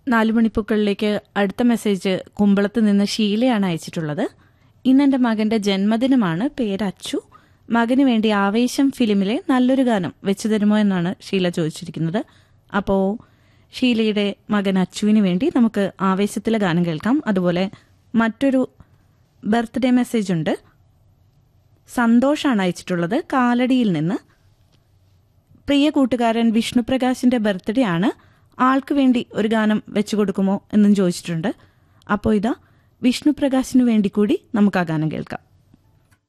നാലുമണിപ്പൂക്കളിലേക്ക് അടുത്ത മെസ്സേജ് കുമ്പളത്ത് നിന്ന് ഷീലയാണ് അയച്ചിട്ടുള്ളത് ഇന്ന് എൻ്റെ മകന്റെ ജന്മദിനമാണ് പേര് അച്ചു മകന് വേണ്ടി ആവേശം ഫിലിമിലെ നല്ലൊരു ഗാനം വെച്ചു തരുമോ എന്നാണ് ഷീല ചോദിച്ചിരിക്കുന്നത് അപ്പോൾ ഷീലയുടെ മകൻ അച്ചുവിന് വേണ്ടി നമുക്ക് ആവേശത്തിലെ ഗാനം കേൾക്കാം അതുപോലെ മറ്റൊരു ബർത്ത്ഡേ മെസ്സേജ് ഉണ്ട് സന്തോഷാണ് അയച്ചിട്ടുള്ളത് കാലടിയിൽ നിന്ന് പ്രിയ കൂട്ടുകാരൻ വിഷ്ണുപ്രകാശിന്റെ ബർത്ത്ഡേ ആണ് ആൾക്ക് വേണ്ടി ഒരു ഗാനം വെച്ചു കൊടുക്കുമോ എന്നും ചോദിച്ചിട്ടുണ്ട് അപ്പോൾ ഇതാ വിഷ്ണുപ്രകാശിനു വേണ്ടി കൂടി നമുക്ക് ആ ഗാനം കേൾക്കാം